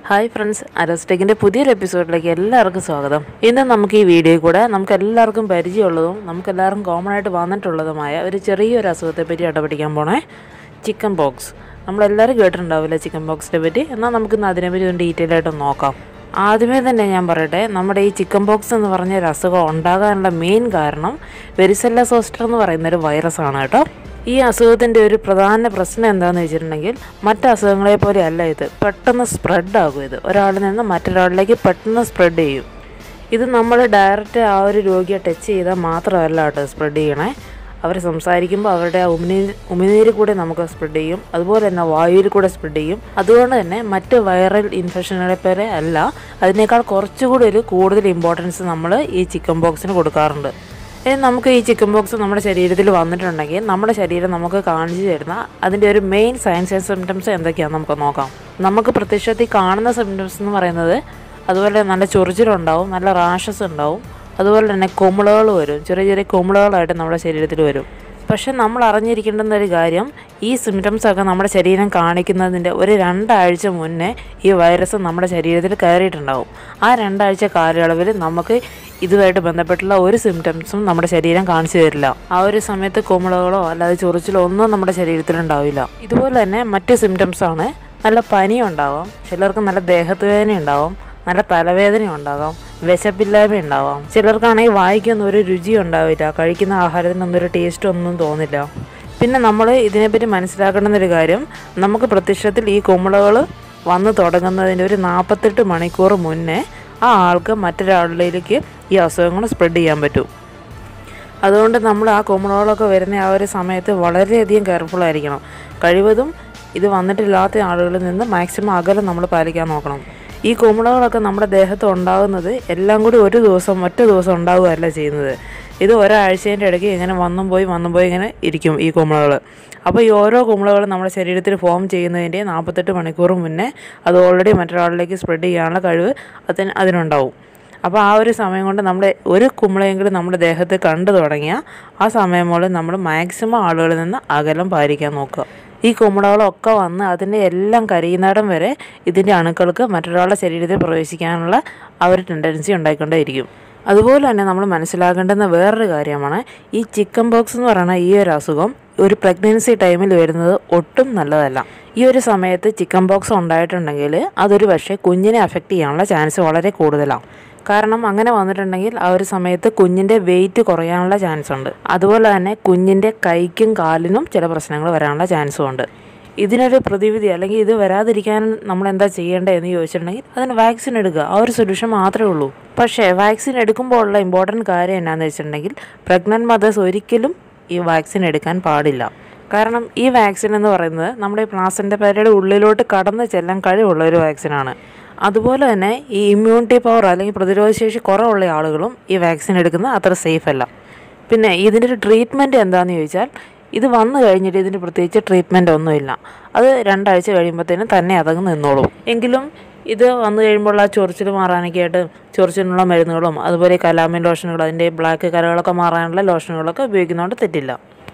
hi friends അരസ്റ്റെക്കിൻ്റെ പുതിയൊരു എപ്പിസോഡിലേക്ക് എല്ലാവർക്കും സ്വാഗതം ഇന്ന് നമുക്ക് ഈ വീഡിയോയിൽ കൂടെ നമുക്ക് എല്ലാവർക്കും പരിചയമുള്ളതും നമുക്ക് എല്ലാവർക്കും കോമൺ ആയിട്ട് വന്നിട്ടുള്ളതുമായ ഒരു ചെറിയൊരു അസുഖത്തെ പറ്റി ഇടപെടിക്കാൻ പോണേ ചിക്കൻ ബോക്സ് നമ്മളെല്ലാവരും കേട്ടിട്ടുണ്ടാവില്ല ചിക്കൻ ബോക്സിനെ പറ്റി എന്നാൽ നമുക്കിന്ന് അതിനെപ്പറ്റി ഒന്ന് ഡീറ്റെയിൽ ആയിട്ട് നോക്കാം ആദ്യമേ തന്നെ ഞാൻ പറയട്ടെ നമ്മുടെ ഈ ചിക്കൻ ബോക്സ് എന്ന് പറഞ്ഞ ഒരു അസുഖം ഉണ്ടാകാനുള്ള മെയിൻ കാരണം വെരിസെല്ല സോസ്റ്റർ എന്ന് പറയുന്ന ഒരു വൈറസാണ് കേട്ടോ ഈ അസുഖത്തിൻ്റെ ഒരു പ്രധാന പ്രശ്നം എന്താണെന്ന് വെച്ചിട്ടുണ്ടെങ്കിൽ മറ്റ് അസുഖങ്ങളെ പോലെ അല്ല ഇത് പെട്ടെന്ന് സ്പ്രെഡ് ആകും ഇത് ഒരാളിൽ നിന്ന് മറ്റൊരാളിലേക്ക് പെട്ടെന്ന് സ്പ്രെഡ് ചെയ്യും ഇത് നമ്മൾ ഡയറക്റ്റ് ആ ഒരു രോഗിയെ ടച്ച് ചെയ്താൽ മാത്രമല്ല കേട്ടോ സ്പ്രെഡ് ചെയ്യണേ അവർ സംസാരിക്കുമ്പോൾ അവരുടെ ആ ഉമിനീര് ഉമിനീര് കൂടെ നമുക്ക് സ്പ്രെഡ് ചെയ്യും അതുപോലെ തന്നെ വായുവിൽ കൂടെ സ്പ്രെഡ് ചെയ്യും അതുകൊണ്ട് തന്നെ മറ്റ് വൈറൽ ഇൻഫെക്ഷനുകളെ പോലെ അല്ല അതിനേക്കാൾ കുറച്ചുകൂടി ഒരു കൂടുതൽ ഇമ്പോർട്ടൻസ് നമ്മൾ ഈ ചിക്കൻ ബോക്സിന് കൊടുക്കാറുണ്ട് ഇനി നമുക്ക് ഈ ചിക്കൻ ബോക്സ് നമ്മുടെ ശരീരത്തിൽ വന്നിട്ടുണ്ടെങ്കിൽ നമ്മുടെ ശരീരം നമുക്ക് കാണിച്ചു തരുന്ന അതിൻ്റെ ഒരു മെയിൻ സയൻസ് ആൻഡ് സിംറ്റംസ് എന്തൊക്കെയാണെന്ന് നമുക്ക് നോക്കാം നമുക്ക് പ്രത്യക്ഷത്തിൽ കാണുന്ന സിംറ്റംസ് എന്ന് പറയുന്നത് അതുപോലെ നല്ല ചൊറിച്ചിലുണ്ടാവും നല്ല റാഷസ് ഉണ്ടാവും അതുപോലെ തന്നെ കുമിളകൾ വരും ചെറിയ ചെറിയ കുമിളകളായിട്ട് നമ്മുടെ ശരീരത്തിൽ വരും പക്ഷെ നമ്മൾ അറിഞ്ഞിരിക്കേണ്ടുന്ന ഒരു കാര്യം ഈ സിംറ്റംസ് ഒക്കെ നമ്മുടെ ശരീരം കാണിക്കുന്നതിൻ്റെ ഒരു രണ്ടാഴ്ച മുന്നേ ഈ വൈറസ് നമ്മുടെ ശരീരത്തിൽ കയറിയിട്ടുണ്ടാവും ആ രണ്ടാഴ്ച കാലയളവിൽ നമുക്ക് ഇതുമായിട്ട് ബന്ധപ്പെട്ടുള്ള ഒരു സിംറ്റംസും നമ്മുടെ ശരീരം കാണിച്ചു തരില്ല ആ ഒരു സമയത്ത് കുമിളകളോ അല്ലാതെ ചൊറിച്ചിലോ ഒന്നും നമ്മുടെ ശരീരത്തിൽ ഉണ്ടാവില്ല ഇതുപോലെ തന്നെ മറ്റ് സിംറ്റംസ് ആണ് നല്ല പനി ഉണ്ടാവാം ചിലർക്ക് നല്ല ദേഹത്ത് വേദന ഉണ്ടാവാം നല്ല തലവേദന ഉണ്ടാകാം വിശപ്പില്ലായ്മ ഉണ്ടാവാം ചിലർക്കാണെങ്കിൽ വായിക്കൊന്നും ഒരു രുചി ഉണ്ടാവില്ല കഴിക്കുന്ന ആഹാരത്തിനൊന്നും ഒരു ടേസ്റ്റ് ഒന്നും തോന്നില്ല പിന്നെ നമ്മൾ ഇതിനെപ്പറ്റി മനസ്സിലാക്കേണ്ടുന്ന ഒരു കാര്യം നമുക്ക് പ്രത്യക്ഷത്തിൽ ഈ കുമിളകൾ വന്നു തുടങ്ങുന്നതിൻ്റെ ഒരു നാൽപ്പത്തെട്ട് മണിക്കൂർ മുന്നേ ആ ആൾക്ക് മറ്റൊരാളിലേക്ക് ഈ അസുഖങ്ങൾ സ്പ്രെഡ് ചെയ്യാൻ പറ്റും അതുകൊണ്ട് നമ്മൾ ആ കുമിളകളൊക്കെ വരുന്ന ആ ഒരു സമയത്ത് വളരെയധികം കെയർഫുൾ ആയിരിക്കണം കഴിവതും ഇത് വന്നിട്ടില്ലാത്ത ആളുകളിൽ നിന്ന് മാക്സിമം അകലം നമ്മൾ പാലിക്കാൻ നോക്കണം ഈ കുമിളകളൊക്കെ നമ്മുടെ ദേഹത്ത് ഉണ്ടാകുന്നത് എല്ലാം കൂടി ഒരു ദിവസം ഒറ്റ ദിവസം ഉണ്ടാവുകയല്ല ചെയ്യുന്നത് ഇത് ഒരാഴ്ചേൻ്റെ ഇടയ്ക്ക് ഇങ്ങനെ വന്നും പോയി വന്നും പോയി ഇങ്ങനെ ഇരിക്കും ഈ കുമിളകൾ അപ്പോൾ ഈ ഓരോ കുമിളകളും നമ്മുടെ ശരീരത്തിൽ ഫോം ചെയ്യുന്നതിൻ്റെ നാൽപ്പത്തെട്ട് മണിക്കൂർ മുന്നേ അത് ഓൾറെഡി മറ്റൊരാളിലേക്ക് സ്പ്രെഡ് ചെയ്യാനുള്ള കഴിവ് അതിന് അതിനുണ്ടാവും അപ്പോൾ ആ ഒരു സമയം കൊണ്ട് നമ്മുടെ ഒരു കുമിളയെങ്കിലും നമ്മുടെ ദേഹത്ത് കണ്ടു തുടങ്ങിയാൽ ആ സമയം മൂലം നമ്മൾ മാക്സിമം ആളുകളിൽ നിന്ന് അകലം പാലിക്കാൻ നോക്കുക ഈ കുമിളകളൊക്കെ വന്ന് അതിൻ്റെ എല്ലാം കരിയുന്നിടം വരെ ഇതിൻ്റെ അണുക്കൾക്ക് മറ്റൊരാളുടെ ശരീരത്തിൽ പ്രവേശിക്കാനുള്ള ആ ഒരു ടെൻഡൻസി ഉണ്ടായിക്കൊണ്ടേയിരിക്കും അതുപോലെ തന്നെ നമ്മൾ മനസ്സിലാക്കേണ്ടുന്ന വേറൊരു കാര്യമാണ് ഈ ചിക്കൻ ബോക്സ് എന്ന് പറയുന്ന ഈ ഒരു അസുഖം ഒരു പ്രഗ്നൻസി ടൈമിൽ വരുന്നത് ഒട്ടും നല്ലതല്ല ഈ ഒരു സമയത്ത് ചിക്കൻ ബോക്സ് ഉണ്ടായിട്ടുണ്ടെങ്കിൽ അതൊരു പക്ഷേ കുഞ്ഞിനെ അഫക്റ്റ് ചെയ്യാനുള്ള ചാൻസ് വളരെ കൂടുതലാണ് കാരണം അങ്ങനെ വന്നിട്ടുണ്ടെങ്കിൽ ആ ഒരു സമയത്ത് കുഞ്ഞിൻ്റെ വെയിറ്റ് കുറയാനുള്ള ചാൻസ് ഉണ്ട് അതുപോലെ തന്നെ കുഞ്ഞിൻ്റെ കൈക്കും കാലിനും ചില പ്രശ്നങ്ങൾ വരാനുള്ള ചാൻസും ഉണ്ട് ഇതിനൊരു പ്രതിവിധി അല്ലെങ്കിൽ ഇത് വരാതിരിക്കാൻ നമ്മൾ എന്താ ചെയ്യേണ്ടത് എന്ന് ചോദിച്ചിട്ടുണ്ടെങ്കിൽ അതിന് വാക്സിൻ എടുക്കുക ആ ഒരു സൊല്യൂഷൻ മാത്രമേ ഉള്ളൂ പക്ഷേ വാക്സിൻ എടുക്കുമ്പോൾ ഉള്ള ഇമ്പോർട്ടൻറ്റ് കാര്യം എന്നാന്ന് വെച്ചിട്ടുണ്ടെങ്കിൽ പ്രഗ്നൻറ്റ് മദേഴ്സ് ഒരിക്കലും ഈ വാക്സിൻ എടുക്കാൻ പാടില്ല കാരണം ഈ വാക്സിൻ എന്ന് പറയുന്നത് നമ്മുടെ പ്ലാസിൻ്റെ പേരയുടെ ഉള്ളിലോട്ട് കടന്ന് ചെല്ലാൻ കഴിവുള്ള ഒരു വാക്സിനാണ് അതുപോലെ തന്നെ ഈ ഇമ്മ്യൂണിറ്റി പവർ അല്ലെങ്കിൽ പ്രതിരോധശേഷി കുറവുള്ള ആളുകളും ഈ വാക്സിൻ എടുക്കുന്നത് അത്ര സേഫ് അല്ല പിന്നെ ഇതിൻ്റെ ഒരു ട്രീറ്റ്മെൻറ്റ് എന്താണെന്ന് ചോദിച്ചാൽ ഇത് വന്നു കഴിഞ്ഞിട്ട് ഇതിന് പ്രത്യേകിച്ച് ട്രീറ്റ്മെൻ്റ് ഒന്നുമില്ല അത് രണ്ടാഴ്ച കഴിയുമ്പോഴത്തേനും തന്നെ അതങ്ങ് നിന്നോളും എങ്കിലും ഇത് വന്നു കഴിയുമ്പോൾ ആ ചൊറിച്ചിൽ മാറാനൊക്കെ ആയിട്ട് ചൊറിച്ചിലുള്ള മരുന്നുകളും അതുപോലെ കലാമിൻ ലോഷനുകൾ അതിൻ്റെ ബ്ലാക്ക് കലകളൊക്കെ മാറാനുള്ള ലോഷനുകളൊക്കെ ഉപയോഗിക്കുന്നതുകൊണ്ട് തെറ്റില്ല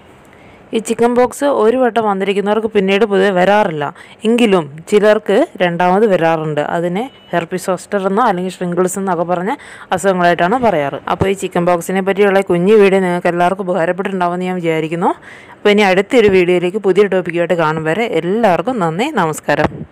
ഈ ചിക്കൻ ബോക്സ് ഒരു വട്ടം വന്നിരിക്കുന്നവർക്ക് പിന്നീട് പൊതുവെ വരാറില്ല എങ്കിലും ചിലർക്ക് രണ്ടാമത് വരാറുണ്ട് അതിനെ ഹെർപ്പിസോസ്റ്റർ എന്നോ അല്ലെങ്കിൽ ഷ്രിങ്കിൾസ് എന്നൊക്കെ പറഞ്ഞ അസുഖങ്ങളായിട്ടാണ് പറയാറ് അപ്പോൾ ഈ ചിക്കൻ ബോക്സിനെ പറ്റിയുള്ള കുഞ്ഞു വീഡിയോ നിങ്ങൾക്ക് എല്ലാവർക്കും ഉപകാരപ്പെട്ടിട്ടുണ്ടാവുമെന്ന് ഞാൻ വിചാരിക്കുന്നു അപ്പോൾ ഇനി അടുത്തൊരു വീഡിയോയിലേക്ക് പുതിയ ടോപ്പിക്കുമായിട്ട് കാണും വരെ എല്ലാവർക്കും നന്ദി നമസ്കാരം